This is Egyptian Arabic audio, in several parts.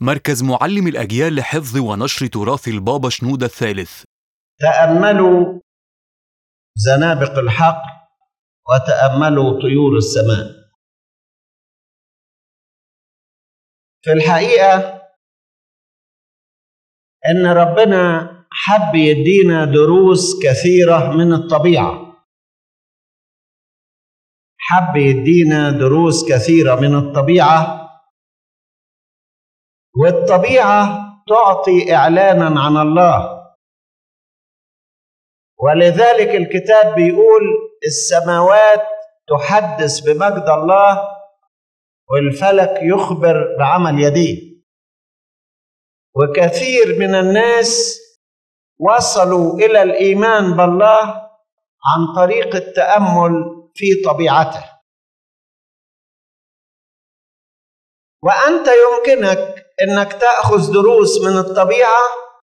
مركز معلم الأجيال لحفظ ونشر تراث البابا شنودة الثالث تأملوا زنابق الحقل وتأملوا طيور السماء في الحقيقة إن ربنا حب يدينا دروس كثيرة من الطبيعة حب يدينا دروس كثيرة من الطبيعة والطبيعة تعطي إعلانا عن الله ولذلك الكتاب بيقول السماوات تحدث بمجد الله والفلك يخبر بعمل يديه وكثير من الناس وصلوا الى الايمان بالله عن طريق التامل في طبيعته وانت يمكنك انك تاخذ دروس من الطبيعه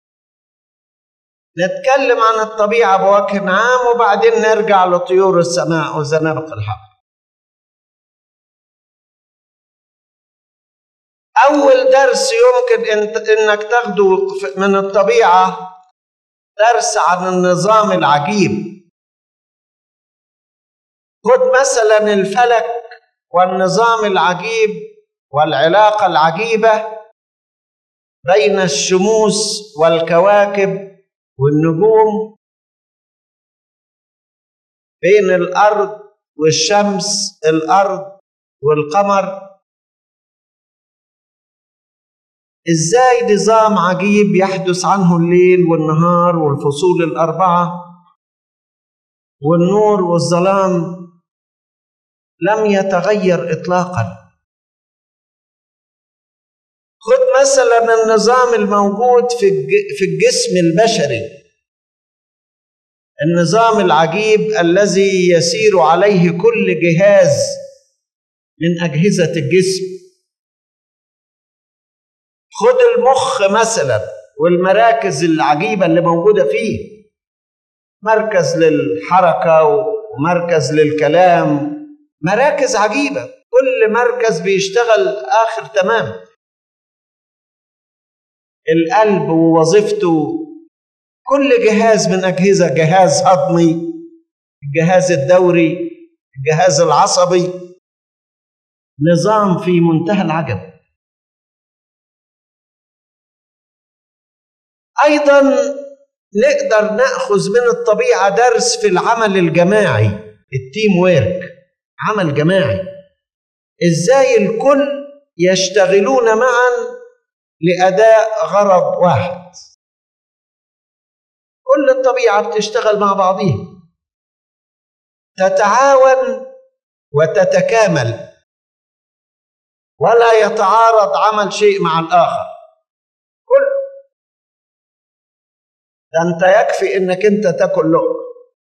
نتكلم عن الطبيعه بوجه عام وبعدين نرجع لطيور السماء وزنابق الحق اول درس يمكن انك تاخده من الطبيعه درس عن النظام العجيب خد مثلا الفلك والنظام العجيب والعلاقه العجيبه بين الشموس والكواكب والنجوم بين الارض والشمس الارض والقمر ازاي نظام عجيب يحدث عنه الليل والنهار والفصول الاربعه والنور والظلام لم يتغير اطلاقا خذ مثلا النظام الموجود في في الجسم البشري النظام العجيب الذي يسير عليه كل جهاز من اجهزه الجسم خد المخ مثلا والمراكز العجيبة اللي موجودة فيه مركز للحركة ومركز للكلام مراكز عجيبة كل مركز بيشتغل آخر تمام القلب ووظيفته كل جهاز من أجهزة جهاز هضمي الجهاز الدوري الجهاز العصبي نظام في منتهى العجب ايضا نقدر ناخذ من الطبيعه درس في العمل الجماعي التيم ويرك عمل جماعي ازاي الكل يشتغلون معا لاداء غرض واحد كل الطبيعه بتشتغل مع بعضها تتعاون وتتكامل ولا يتعارض عمل شيء مع الاخر ده انت يكفي انك انت تاكل لقمه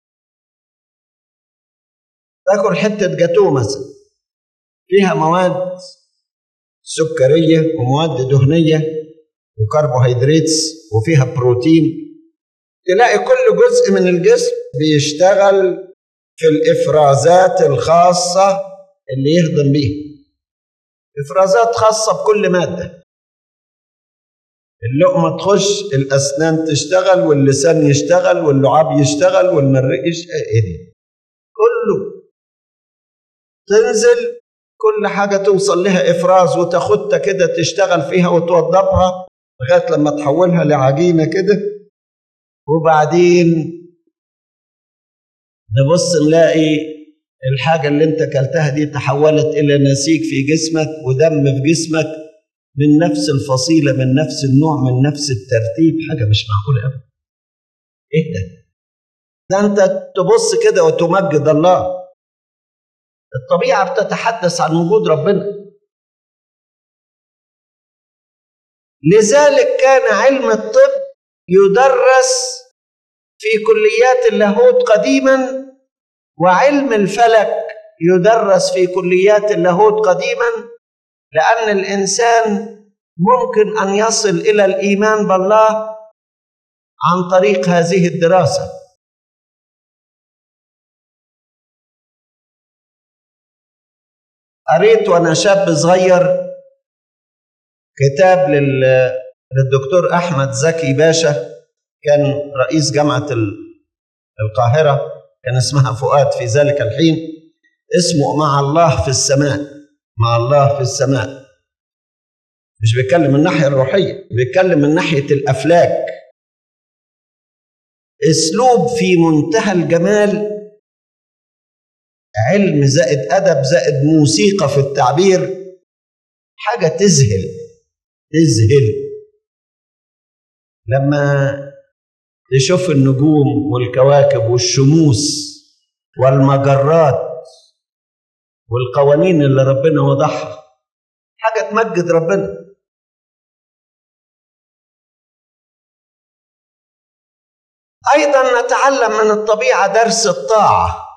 تاكل حته جاتوه مثلا فيها مواد سكريه ومواد دهنيه وكربوهيدرات وفيها بروتين تلاقي كل جزء من الجسم بيشتغل في الافرازات الخاصه اللي يهضم بيها افرازات خاصه بكل ماده اللقمة تخش الأسنان تشتغل واللسان يشتغل واللعاب يشتغل والمريء يشتغل إيه دي؟ كله تنزل كل حاجة توصل لها إفراز وتاخدها كده تشتغل فيها وتوضبها لغاية لما تحولها لعجينة كده وبعدين نبص نلاقي الحاجة اللي انت كلتها دي تحولت إلى نسيج في جسمك ودم في جسمك من نفس الفصيله من نفس النوع من نفس الترتيب حاجه مش معقوله ابدا ايه ده ده انت تبص كده وتمجد الله الطبيعه بتتحدث عن وجود ربنا لذلك كان علم الطب يدرس في كليات اللاهوت قديما وعلم الفلك يدرس في كليات اللاهوت قديما لأن الإنسان ممكن أن يصل إلى الإيمان بالله عن طريق هذه الدراسة قريت وأنا شاب صغير كتاب لل... للدكتور احمد زكي باشا كان رئيس جامعه القاهره كان اسمها فؤاد في ذلك الحين اسمه مع الله في السماء مع الله في السماء مش بيتكلم من الناحيه الروحيه بيتكلم من ناحيه الافلاك اسلوب في منتهى الجمال علم زائد ادب زائد موسيقى في التعبير حاجه تذهل تذهل لما تشوف النجوم والكواكب والشموس والمجرات والقوانين اللي ربنا وضعها حاجه تمجد ربنا ايضا نتعلم من الطبيعه درس الطاعه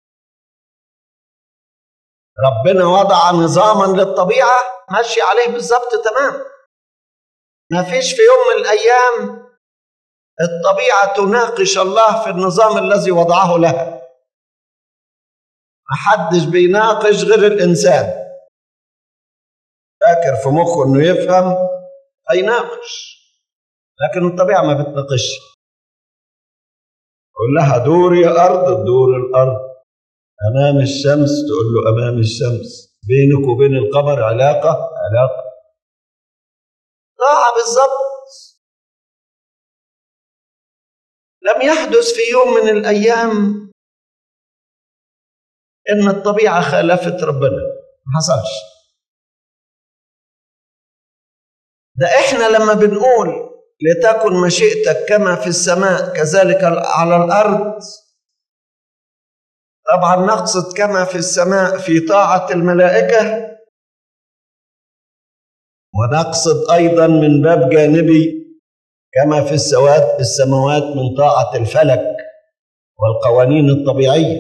ربنا وضع نظاما للطبيعه ماشي عليه بالظبط تمام ما فيش في يوم من الايام الطبيعه تناقش الله في النظام الذي وضعه لها محدش بيناقش غير الانسان فاكر في مخه انه يفهم هيناقش لكن الطبيعه ما بتناقشش قول لها دور يا ارض تدور الارض امام الشمس تقول له امام الشمس بينك وبين القمر علاقه علاقه طاعه بالظبط لم يحدث في يوم من الايام ان الطبيعه خالفت ربنا ما حصلش ده احنا لما بنقول لتكن مشيئتك كما في السماء كذلك على الارض طبعا نقصد كما في السماء في طاعه الملائكه ونقصد ايضا من باب جانبي كما في السوات السماوات من طاعه الفلك والقوانين الطبيعيه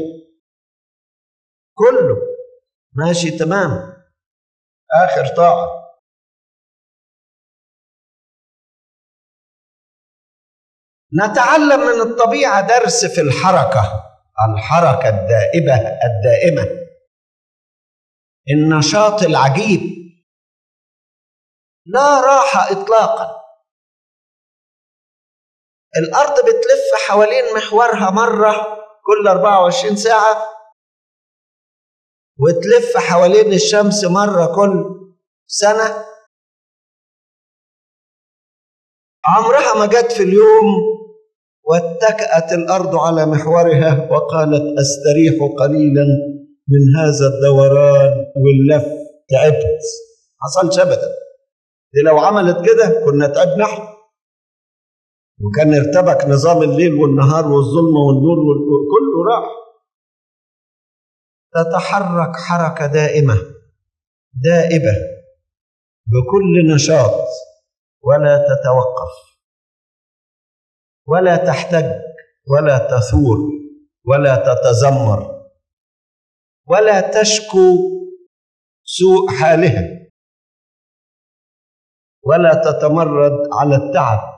كله ماشي تمام اخر طاعه نتعلم من الطبيعه درس في الحركه الحركه الدائبه الدائمه النشاط العجيب لا راحه اطلاقا الارض بتلف حوالين محورها مره كل 24 ساعه وتلف حوالين الشمس مره كل سنه عمرها ما جت في اليوم واتكأت الأرض على محورها وقالت أستريح قليلا من هذا الدوران واللف تعبت حصلش أبدا دي لو عملت كده كنا تعبنا احنا وكان ارتبك نظام الليل والنهار والظلمة والنور كله راح تتحرك حركة دائمة دائبة بكل نشاط ولا تتوقف ولا تحتج ولا تثور ولا تتذمر ولا تشكو سوء حالها ولا تتمرد على التعب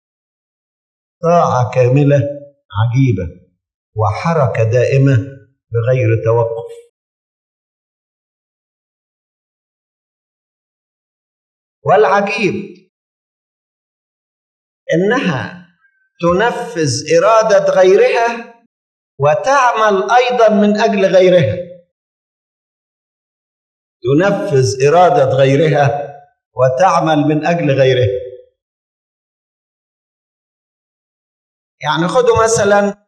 طاعه كامله عجيبه وحركه دائمه بغير توقف والعجيب انها تنفذ اراده غيرها وتعمل ايضا من اجل غيرها تنفذ اراده غيرها وتعمل من اجل غيرها يعني خدوا مثلا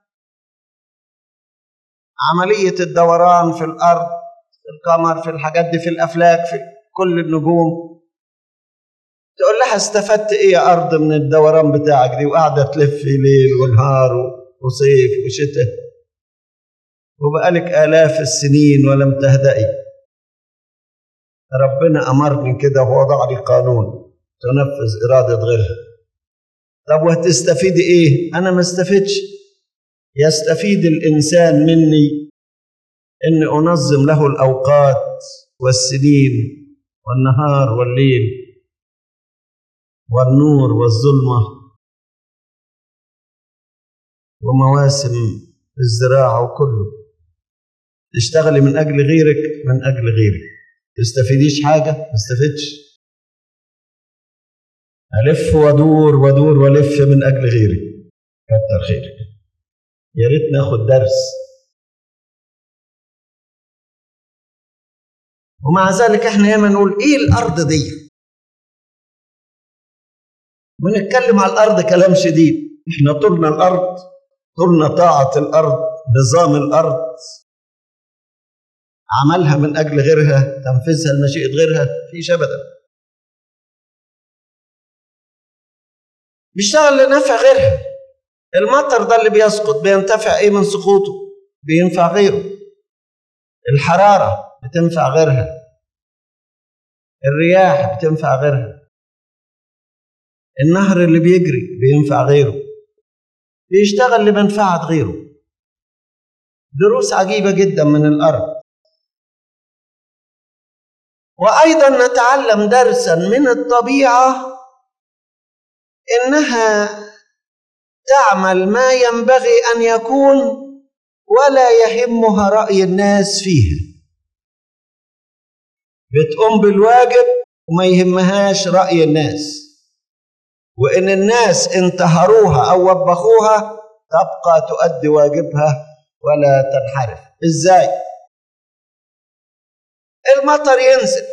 عمليه الدوران في الارض في القمر في الحاجات دي في الافلاك في كل النجوم تقول لها استفدت ايه يا ارض من الدوران بتاعك دي وقاعده تلفي ليل ونهار وصيف وشتاء وبقالك الاف السنين ولم تهدئي ربنا امرني كده ووضع لي قانون تنفذ اراده غيرها طب وهتستفيدي ايه انا ما استفدش يستفيد الانسان مني اني انظم له الاوقات والسنين والنهار والليل والنور والظلمة ومواسم الزراعة وكله تشتغلي من أجل غيرك من أجل غيرك تستفيديش حاجة ما تستفدش ألف وأدور وأدور وألف من أجل غيري كتر خيرك يا ريت ناخد درس ومع ذلك احنا ياما نقول ايه الارض دي ونتكلم على الارض كلام شديد احنا طولنا الارض طولنا طاعه الارض نظام الارض عملها من اجل غيرها تنفيذها لمشيئه غيرها فيش ابدا بيشتغل لنفع غيرها المطر ده اللي بيسقط بينتفع ايه من سقوطه بينفع غيره الحراره بتنفع غيرها الرياح بتنفع غيرها النهر اللي بيجري بينفع غيره بيشتغل لمنفعة غيره دروس عجيبة جدا من الأرض وأيضا نتعلم درسا من الطبيعة إنها تعمل ما ينبغي أن يكون ولا يهمها رأي الناس فيها بتقوم بالواجب وما يهمهاش رأي الناس وإن الناس انتهروها أو وبخوها تبقى تؤدي واجبها ولا تنحرف إزاي؟ المطر ينزل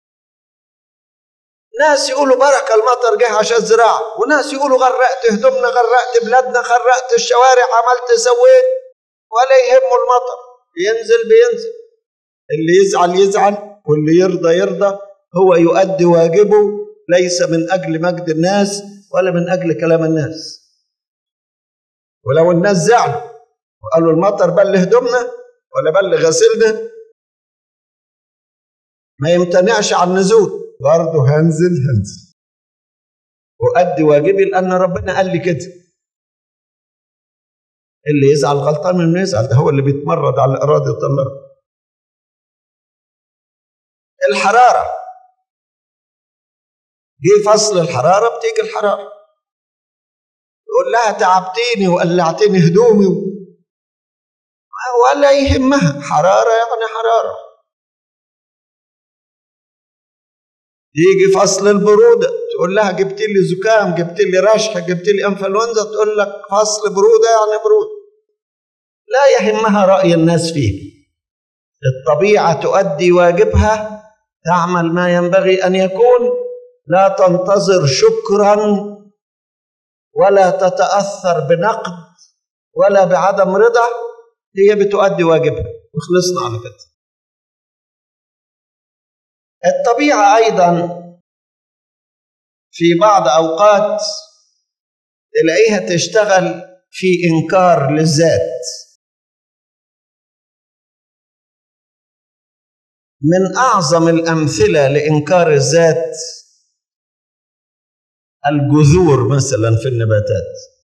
ناس يقولوا بركة المطر جه عشان الزراعة وناس يقولوا غرقت هدومنا غرقت بلادنا غرقت الشوارع عملت سويت ولا يهمه المطر ينزل بينزل اللي يزعل يزعل واللي يرضى يرضى هو يؤدي واجبه ليس من اجل مجد الناس ولا من اجل كلام الناس ولو الناس زعلوا وقالوا المطر بل هدومنا ولا بل غسلنا ما يمتنعش عن النزول برضه هنزل هنزل وأدي واجبي لأن ربنا قال لي كده اللي يزعل غلطان انه يزعل ده هو اللي بيتمرد على إرادة الله الحرارة جه فصل الحرارة بتيجي الحرارة يقول لها تعبتيني وقلعتني هدومي ولا يهمها حرارة يعني حرارة يجي فصل البرودة تقول لها جبت لي زكام جبت لي رشح جبت لي انفلونزا تقول لك فصل برودة يعني برودة لا يهمها رأي الناس فيه الطبيعة تؤدي واجبها تعمل ما ينبغي أن يكون لا تنتظر شكرا ولا تتأثر بنقد ولا بعدم رضا هي بتؤدي واجبها وخلصنا على كده الطبيعة أيضا في بعض أوقات تلاقيها تشتغل في إنكار للذات من أعظم الأمثلة لإنكار الذات الجذور مثلا في النباتات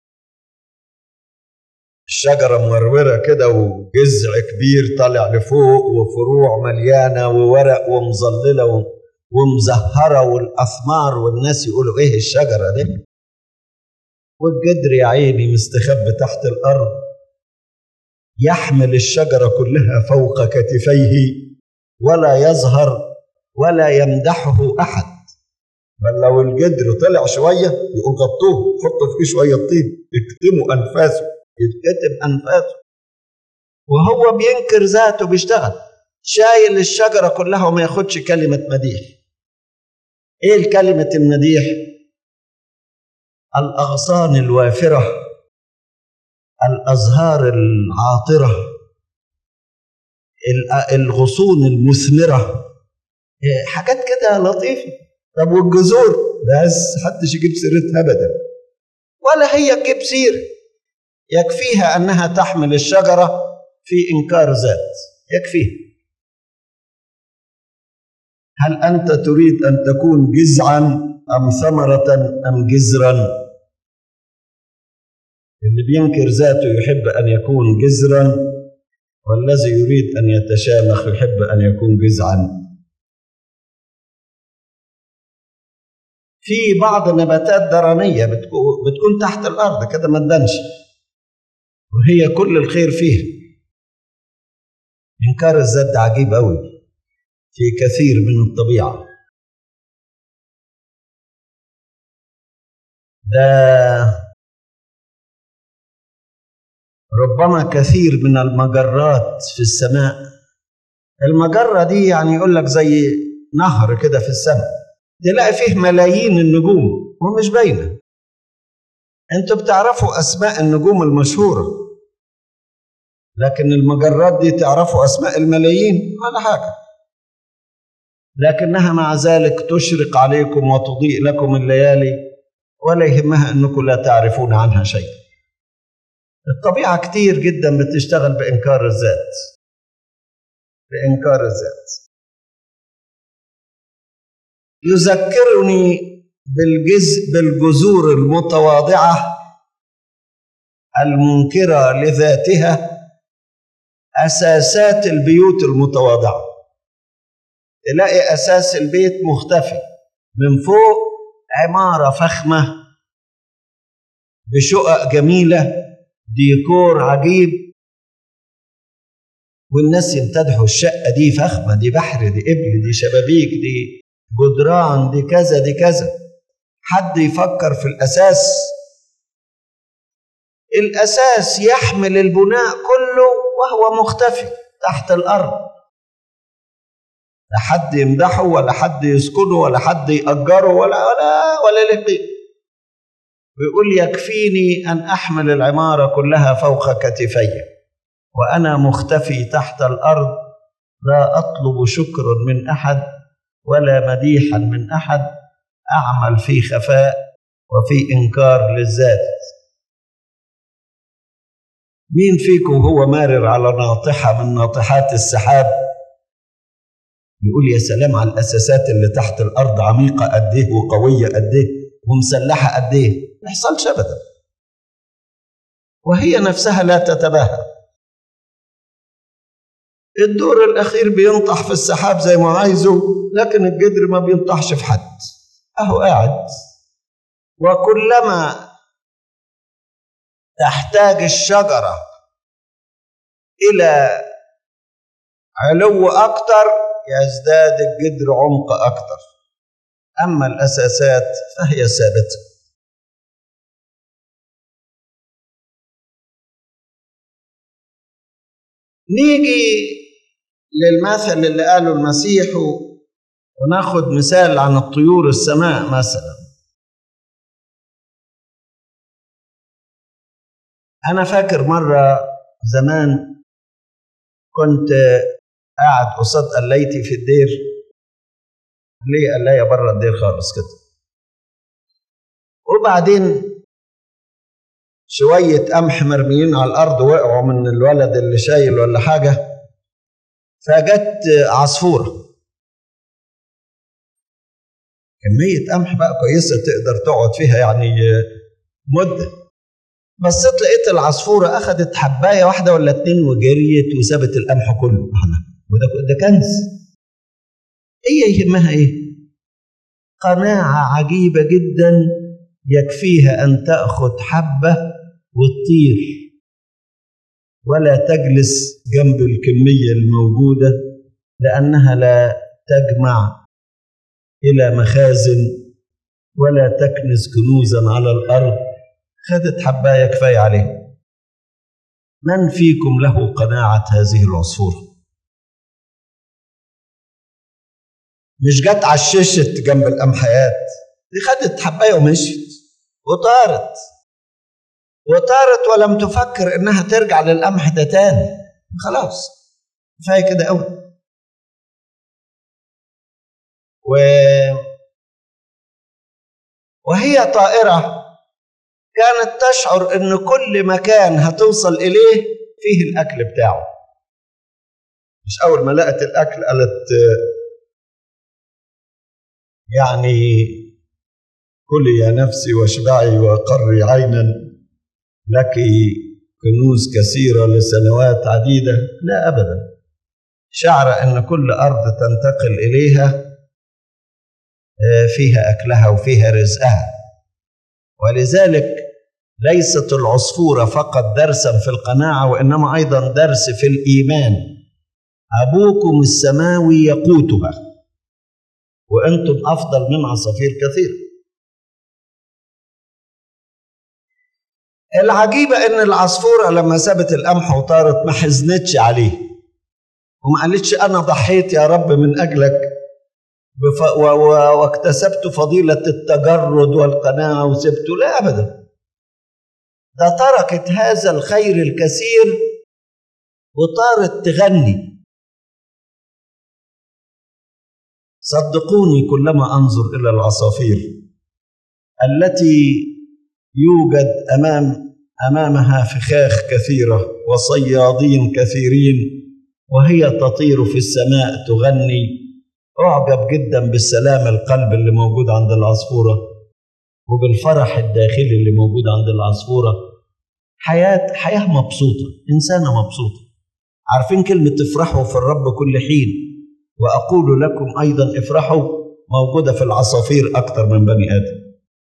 الشجرة مورورة كده وجذع كبير طالع لفوق وفروع مليانة وورق ومظللة ومزهرة والأثمار والناس يقولوا إيه الشجرة دي والجدر يا عيني مستخبي تحت الأرض يحمل الشجرة كلها فوق كتفيه ولا يظهر ولا يمدحه أحد بل لو الجدر طلع شوية يقول غطوه حطوا فيه شوية طين يكتموا أنفاسه يتكتم أنفاسه وهو بينكر ذاته بيشتغل شايل الشجرة كلها وما ياخدش كلمة مديح ايه الكلمة المديح الأغصان الوافرة الأزهار العاطرة الغصون المثمرة حاجات كده لطيفة طب والجذور بس محدش يجيب سيرتها أبدا ولا هي تجيب سيره يكفيها انها تحمل الشجره في انكار ذات يكفيها هل انت تريد ان تكون جزعا ام ثمره ام جزرا اللي بينكر ذاته يحب ان يكون جزرا والذي يريد ان يتشامخ يحب ان يكون جزعا في بعض النباتات درنيه بتكون تحت الارض كده ما تبانش وهي كل الخير فيها إنكار الذات ده عجيب أوي في كثير من الطبيعة ده ربما كثير من المجرات في السماء المجرة دي يعني يقول لك زي نهر كده في السماء تلاقي فيه ملايين النجوم ومش باينة انتوا بتعرفوا اسماء النجوم المشهورة لكن المجرات دي تعرفوا اسماء الملايين ولا حاجة لكنها مع ذلك تشرق عليكم وتضيء لكم الليالي ولا يهمها انكم لا تعرفون عنها شيء الطبيعة كتير جدا بتشتغل بإنكار الذات بإنكار الذات يذكرني بالجز بالجذور المتواضعة المنكرة لذاتها أساسات البيوت المتواضعة تلاقي أساس البيت مختفي من فوق عمارة فخمة بشقق جميلة ديكور عجيب والناس يمتدحوا الشقة دي فخمة دي بحر دي قبل دي شبابيك دي جدران دي كذا دي كذا حد يفكر في الأساس الأساس يحمل البناء كله وهو مختفي تحت الأرض لا حد يمدحه ولا حد يسكنه ولا حد يأجره ولا ولا ولا له قيمة ويقول يكفيني أن أحمل العمارة كلها فوق كتفي وأنا مختفي تحت الأرض لا أطلب شكرا من أحد ولا مديحا من أحد أعمل في خفاء وفي إنكار للذات مين فيكم هو مارر على ناطحة من ناطحات السحاب يقول يا سلام على الأساسات اللي تحت الأرض عميقة قد إيه وقوية قد إيه ومسلحة قد إيه ما يحصلش أبدا وهي نفسها لا تتباهى الدور الأخير بينطح في السحاب زي ما عايزه لكن الجدر ما بينطحش في حد أهو قاعد وكلما تحتاج الشجرة إلى علو أكتر يزداد الجدر عمق أكتر أما الأساسات فهي ثابتة نيجي للمثل اللي قاله المسيح وناخد مثال عن الطيور السماء مثلا أنا فاكر مرة زمان كنت قاعد قصاد قلايتي في الدير ليه قلاية بره الدير خالص كده وبعدين شوية قمح مرميين على الأرض وقعوا من الولد اللي شايل ولا حاجة فجت عصفورة كمية قمح بقى كويسة تقدر تقعد فيها يعني مدة بصيت لقيت العصفورة أخدت حباية واحدة ولا اتنين وجريت وسابت القمح كله وده ده كنز هي يهمها إيه؟ قناعة عجيبة جدا يكفيها أن تأخذ حبة وتطير ولا تجلس جنب الكمية الموجودة لأنها لا تجمع إلى مخازن ولا تكنز كنوزا على الأرض خدت حباية كفاية عليه من فيكم له قناعة هذه العصفورة مش جت عششت جنب القمحيات دي خدت حباية ومشيت وطارت وطارت ولم تفكر انها ترجع للقمح ده تاني خلاص كفايه كده قوي و وهي طائره كانت تشعر ان كل مكان هتوصل اليه فيه الاكل بتاعه مش اول ما لقت الاكل قالت يعني كلي يا نفسي واشبعي وقري عينا لك كنوز كثيره لسنوات عديده لا ابدا شعر ان كل ارض تنتقل اليها فيها اكلها وفيها رزقها ولذلك ليست العصفوره فقط درسا في القناعه وانما ايضا درس في الايمان ابوكم السماوي يقوتها وانتم افضل من عصافير كثير العجيبة إن العصفورة لما سابت القمح وطارت ما حزنتش عليه وما قالتش أنا ضحيت يا رب من أجلك بف... و... و... واكتسبت فضيلة التجرد والقناعة وسبته لا أبدا ده تركت هذا الخير الكثير وطارت تغني صدقوني كلما أنظر إلى العصافير التي يوجد أمام أمامها فخاخ كثيرة وصيادين كثيرين وهي تطير في السماء تغني أعجب جدا بالسلام القلب اللي موجود عند العصفورة وبالفرح الداخلي اللي موجود عند العصفورة حياة حياة مبسوطة إنسانة مبسوطة عارفين كلمة افرحوا في الرب كل حين وأقول لكم أيضا افرحوا موجودة في العصافير أكتر من بني آدم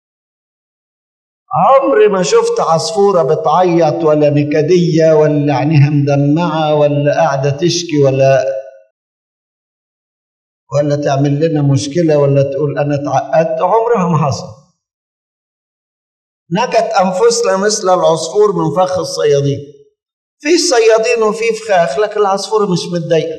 عمري ما شفت عصفورة بتعيط ولا نكدية ولا عينيها مدمعة ولا قاعدة تشكي ولا ولا تعمل لنا مشكلة ولا تقول أنا اتعقدت عمرها ما حصل نجت أنفسنا مثل العصفور من فخ الصيادين في صيادين وفي فخاخ لكن العصفورة مش متضايقة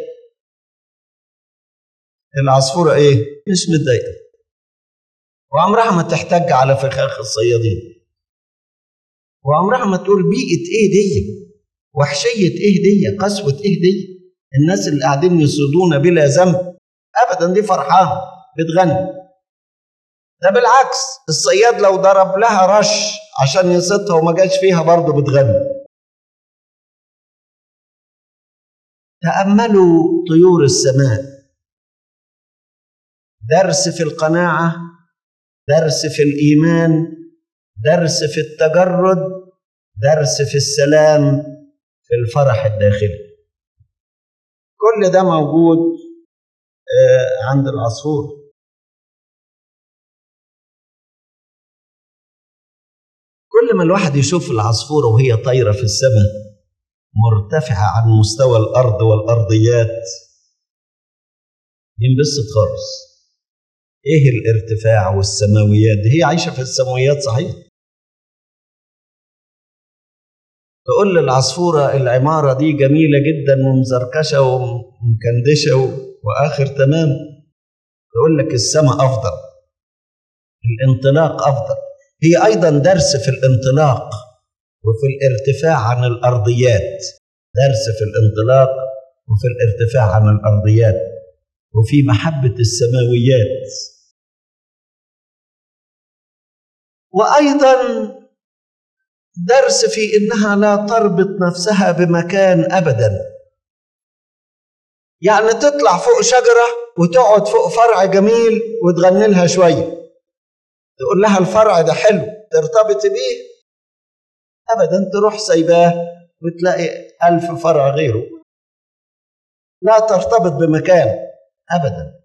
العصفورة إيه؟ مش متضايقة وعمرها ما تحتج على فخاخ الصيادين وعمرها ما تقول بيئة إيه دي وحشية إيه دي قسوة إيه دي الناس اللي قاعدين يصيدون بلا ذنب ابدا دي فرحانه بتغني ده بالعكس الصياد لو ضرب لها رش عشان يصيدها وما جاش فيها برضه بتغني تاملوا طيور السماء درس في القناعه درس في الايمان درس في التجرد درس في السلام في الفرح الداخلي كل ده موجود عند العصفور كل ما الواحد يشوف العصفورة وهي طايرة في السماء مرتفعة عن مستوى الأرض والأرضيات ينبسط خالص إيه الارتفاع والسماويات دي هي عايشة في السماويات صحيح تقول للعصفورة العمارة دي جميلة جدا ومزركشة ومكندشة واخر تمام يقول لك السماء افضل الانطلاق افضل هي ايضا درس في الانطلاق وفي الارتفاع عن الارضيات درس في الانطلاق وفي الارتفاع عن الارضيات وفي محبه السماويات وايضا درس في انها لا تربط نفسها بمكان ابدا يعني تطلع فوق شجرة وتقعد فوق فرع جميل وتغني لها شوية تقول لها الفرع ده حلو ترتبط بيه أبدا تروح سايباه وتلاقي ألف فرع غيره لا ترتبط بمكان أبدا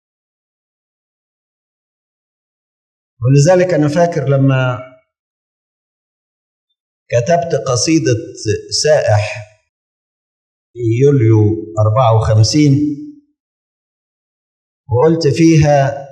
ولذلك أنا فاكر لما كتبت قصيدة سائح في يوليو 54 وقلت فيها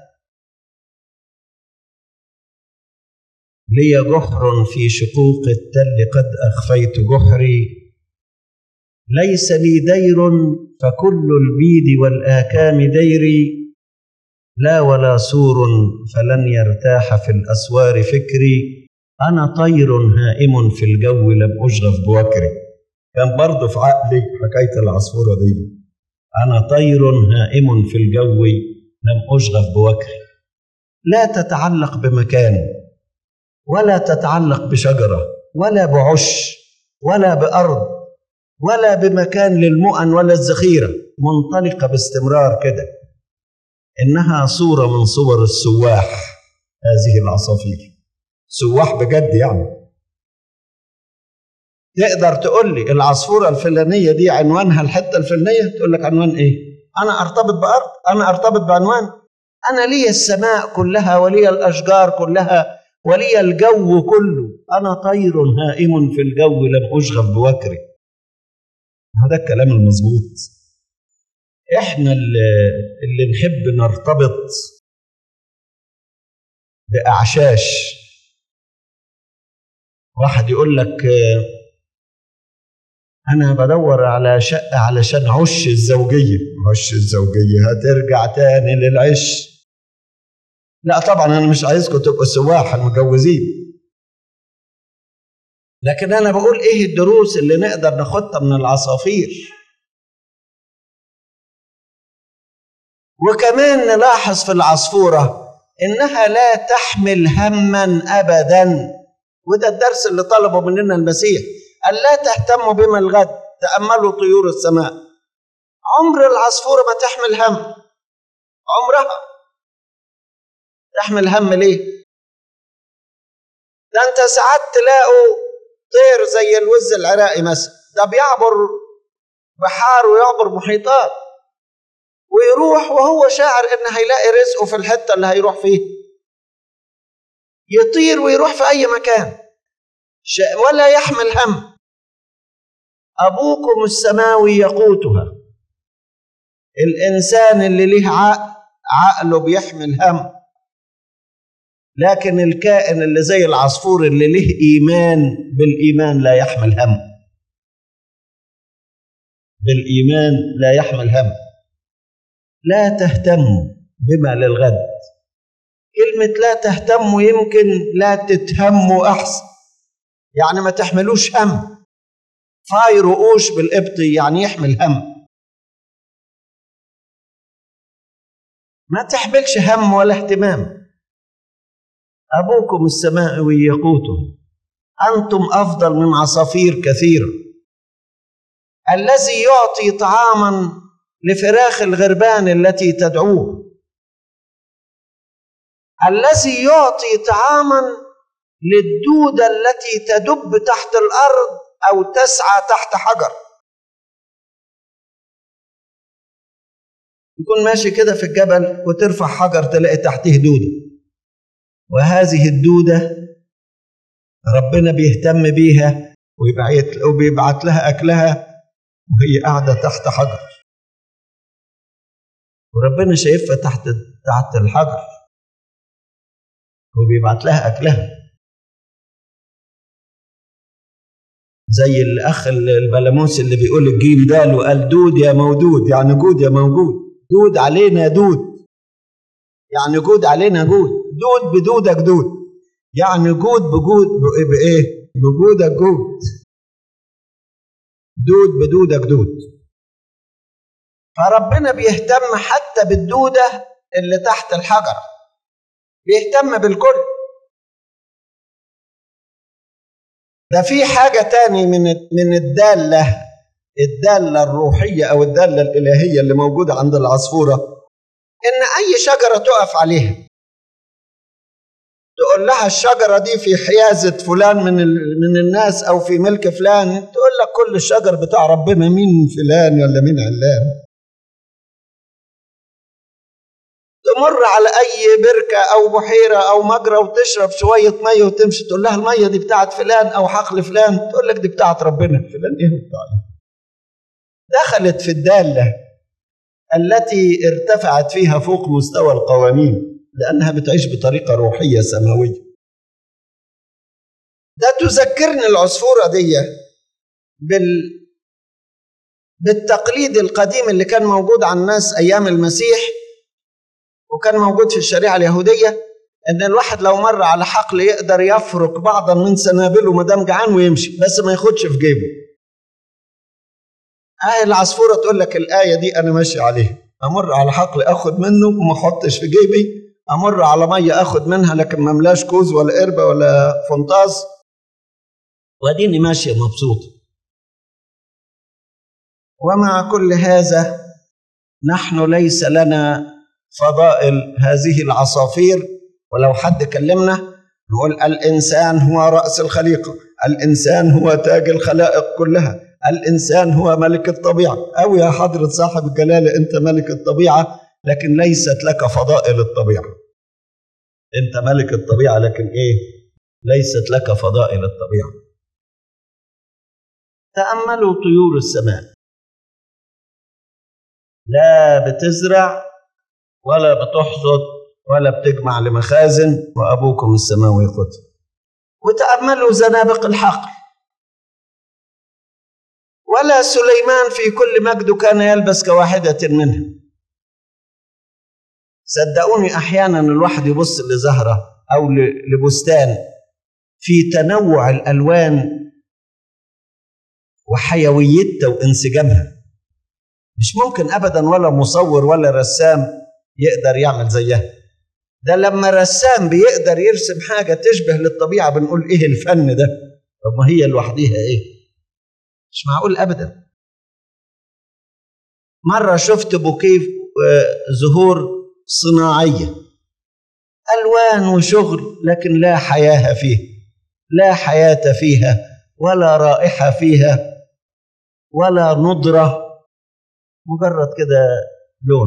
لي جحر في شقوق التل قد أخفيت جحري ليس لي دير فكل البيد والآكام ديري لا ولا سور فلن يرتاح في الأسوار فكري أنا طير هائم في الجو لم أشغف بوكري كان برضه في عقلي حكاية العصفورة دي أنا طير هائم في الجو لم أشغف بوكري لا تتعلق بمكان ولا تتعلق بشجرة ولا بعش ولا بأرض ولا بمكان للمؤن ولا الذخيرة منطلقة باستمرار كده إنها صورة من صور السواح هذه العصافير سواح بجد يعني تقدر تقول لي العصفورة الفلانية دي عنوانها الحتة الفلانية تقول لك عنوان إيه أنا أرتبط بأرض أنا أرتبط بعنوان أنا لي السماء كلها ولي الأشجار كلها ولي الجو كله أنا طير هائم في الجو لم أشغف بوكري هذا الكلام المظبوط احنا اللي, اللي نحب نرتبط بأعشاش واحد يقول لك آه، انا بدور على شقه علشان عش الزوجيه عش الزوجيه هترجع تاني للعش لا طبعا انا مش عايزكم تبقوا سواح المجوزين لكن انا بقول ايه الدروس اللي نقدر ناخدها من العصافير وكمان نلاحظ في العصفوره انها لا تحمل هما ابدا وده الدرس اللي طلبه مننا المسيح أن لا تهتموا بما الغد تأملوا طيور السماء عمر العصفورة ما تحمل هم عمرها تحمل هم ليه ده انت ساعات تلاقوا طير زي الوز العراقي مثلا ده بيعبر بحار ويعبر محيطات ويروح وهو شاعر ان هيلاقي رزقه في الحته اللي هيروح فيها يطير ويروح في اي مكان ولا يحمل هم ابوكم السماوي يقوتها الانسان اللي له عقل عقله بيحمل هم لكن الكائن اللي زي العصفور اللي له ايمان بالايمان لا يحمل هم بالايمان لا يحمل هم لا تهتموا بما للغد كلمة لا تهتموا يمكن لا تتهموا أحسن يعني ما تحملوش هم فاي رؤوش بالقبطي يعني يحمل هم ما تحملش هم ولا اهتمام أبوكم السماوي يقوته أنتم أفضل من عصافير كثيرة الذي يعطي طعاما لفراخ الغربان التي تدعوه الذي يعطي طعاما للدودة التي تدب تحت الأرض أو تسعى تحت حجر يكون ماشي كده في الجبل وترفع حجر تلاقي تحته دودة وهذه الدودة ربنا بيهتم بيها ويبعت وبيبعت لها أكلها وهي قاعدة تحت حجر وربنا شايفها تحت تحت الحجر وبيبعت لها أكلها زي الأخ البلاموس اللي بيقول الجيم دال وقال دود يا مودود يعني جود يا موجود دود علينا دود يعني جود علينا جود دود بدودك دود يعني جود بجود بإيه بجودك جود دود بدودك دود فربنا بيهتم حتى بالدودة اللي تحت الحجر بيهتم بالكل ده في حاجة تاني من من الدالة الدالة الروحية أو الدالة الإلهية اللي موجودة عند العصفورة إن أي شجرة تقف عليها تقول لها الشجرة دي في حيازة فلان من من الناس أو في ملك فلان تقول لك كل الشجر بتاع ربنا مين فلان ولا مين علان تمر على اي بركه او بحيره او مجرى وتشرب شويه ميه وتمشي تقول لها الميه دي بتاعت فلان او حقل فلان تقول لك دي بتاعت ربنا فلان ايه بتاعي دخلت في الداله التي ارتفعت فيها فوق مستوى القوانين لانها بتعيش بطريقه روحيه سماويه ده تذكرني العصفوره دي بال بالتقليد القديم اللي كان موجود على الناس ايام المسيح وكان موجود في الشريعه اليهوديه ان الواحد لو مر على حقل يقدر يفرك بعضا من سنابله ما دام جعان ويمشي بس ما ياخدش في جيبه. آية العصفورة تقول لك الآية دي أنا ماشي عليها أمر على حقل أخد منه وما أحطش في جيبي أمر على مية أخد منها لكن ما ملاش كوز ولا قربة ولا فنطاس وأديني ماشية مبسوطة ومع كل هذا نحن ليس لنا فضائل هذه العصافير ولو حد كلمنا نقول الإنسان هو رأس الخليقة الإنسان هو تاج الخلائق كلها الإنسان هو ملك الطبيعة أو يا حضرة صاحب الجلالة أنت ملك الطبيعة لكن ليست لك فضائل الطبيعة أنت ملك الطبيعة لكن إيه ليست لك فضائل الطبيعة تأملوا طيور السماء لا بتزرع ولا بتحصد ولا بتجمع لمخازن وأبوكم السماوي قدر وتأملوا زنابق الحقل ولا سليمان في كل مجده كان يلبس كواحدة منها صدقوني أحيانا الواحد يبص لزهرة أو لبستان في تنوع الألوان وحيويتها وانسجامها مش ممكن أبدا ولا مصور ولا رسام يقدر يعمل زيها ده لما رسام بيقدر يرسم حاجة تشبه للطبيعة بنقول إيه الفن ده طب ما هي لوحديها إيه مش معقول ابدا مره شفت بوكيه زهور صناعيه الوان وشغل لكن لا حياه فيه لا حياه فيها ولا رائحه فيها ولا نضره مجرد كده لون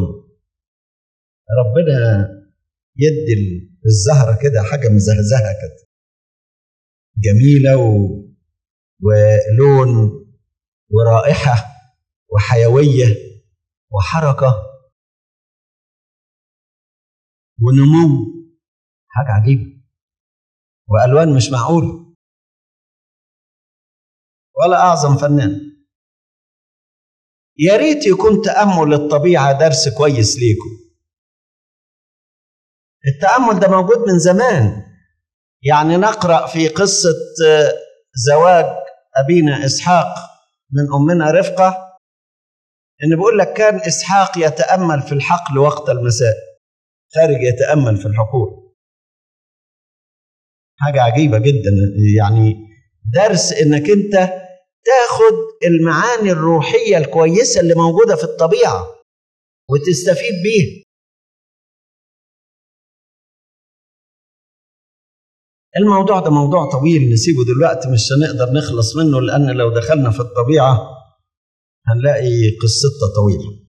ربنا يدي الزهره كده حاجه مزهزهه كده جميله و... ولون ورائحة وحيوية وحركة ونمو حاجة عجيبة وألوان مش معقولة ولا أعظم فنان يا ريت يكون تأمل الطبيعة درس كويس ليكم التأمل ده موجود من زمان يعني نقرأ في قصة زواج أبينا إسحاق من أمنا رفقة إن بيقول لك كان إسحاق يتأمل في الحقل وقت المساء خارج يتأمل في الحقول حاجة عجيبة جدا يعني درس إنك أنت تاخد المعاني الروحية الكويسة اللي موجودة في الطبيعة وتستفيد بيها الموضوع ده موضوع طويل نسيبه دلوقتي مش هنقدر نخلص منه لأن لو دخلنا في الطبيعة هنلاقي قصتها طويلة